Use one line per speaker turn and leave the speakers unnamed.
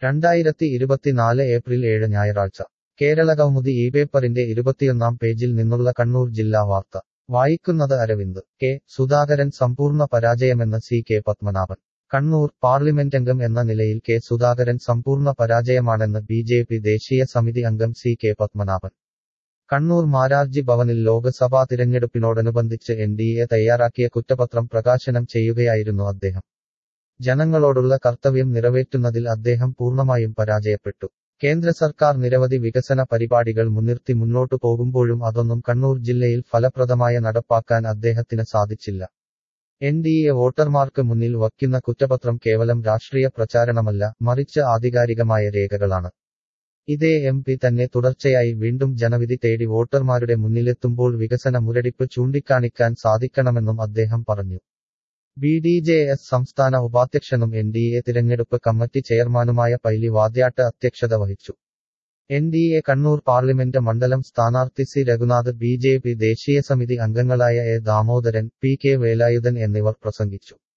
രണ്ടായിരത്തി ഇരുപത്തിനാല് ഏപ്രിൽ ഏഴ് ഞായറാഴ്ച കേരളകൗമുദി ഈ പേപ്പറിന്റെ ഇരുപത്തിയൊന്നാം പേജിൽ നിന്നുള്ള കണ്ണൂർ ജില്ലാ വാർത്ത വായിക്കുന്നത് അരവിന്ദ് കെ സുധാകരൻ സമ്പൂർണ്ണ പരാജയമെന്ന് സി കെ പത്മനാഭൻ കണ്ണൂർ പാർലമെന്റംഗം എന്ന നിലയിൽ കെ സുധാകരൻ സമ്പൂർണ്ണ പരാജയമാണെന്ന് ബി ജെ പി ദേശീയ സമിതി അംഗം സി കെ പത്മനാഭൻ കണ്ണൂർ മാരാർജി ഭവനിൽ ലോക്സഭാ തിരഞ്ഞെടുപ്പിനോടനുബന്ധിച്ച് എൻ ഡി എ തയ്യാറാക്കിയ കുറ്റപത്രം പ്രകാശനം ചെയ്യുകയായിരുന്നു അദ്ദേഹം ജനങ്ങളോടുള്ള കർത്തവ്യം നിറവേറ്റുന്നതിൽ അദ്ദേഹം പൂർണ്ണമായും പരാജയപ്പെട്ടു കേന്ദ്ര സർക്കാർ നിരവധി വികസന പരിപാടികൾ മുൻനിർത്തി മുന്നോട്ടു പോകുമ്പോഴും അതൊന്നും കണ്ണൂർ ജില്ലയിൽ ഫലപ്രദമായ നടപ്പാക്കാൻ അദ്ദേഹത്തിന് സാധിച്ചില്ല എൻ ഡി എ വോട്ടർമാർക്ക് മുന്നിൽ വയ്ക്കുന്ന കുറ്റപത്രം കേവലം രാഷ്ട്രീയ പ്രചാരണമല്ല മറിച്ച് ആധികാരികമായ രേഖകളാണ് ഇതേ എം പി തന്നെ തുടർച്ചയായി വീണ്ടും ജനവിധി തേടി വോട്ടർമാരുടെ മുന്നിലെത്തുമ്പോൾ വികസന മുരടിപ്പ് ചൂണ്ടിക്കാണിക്കാൻ സാധിക്കണമെന്നും അദ്ദേഹം പറഞ്ഞു ബി ഡി ജെ എസ് സംസ്ഥാന ഉപാധ്യക്ഷനും എൻ ഡി എ തിരഞ്ഞെടുപ്പ് കമ്മിറ്റി ചെയർമാനുമായ പൈലി വാദ്യാട്ട് അധ്യക്ഷത വഹിച്ചു N D A Kannur parliament മണ്ഡലം സ്ഥാനാർത്ഥി C Raghunath B J P ദേശീയ സമിതി അംഗങ്ങളായ A Damodaran P K Velayudhan എന്നിവർ പ്രസംഗിച്ചു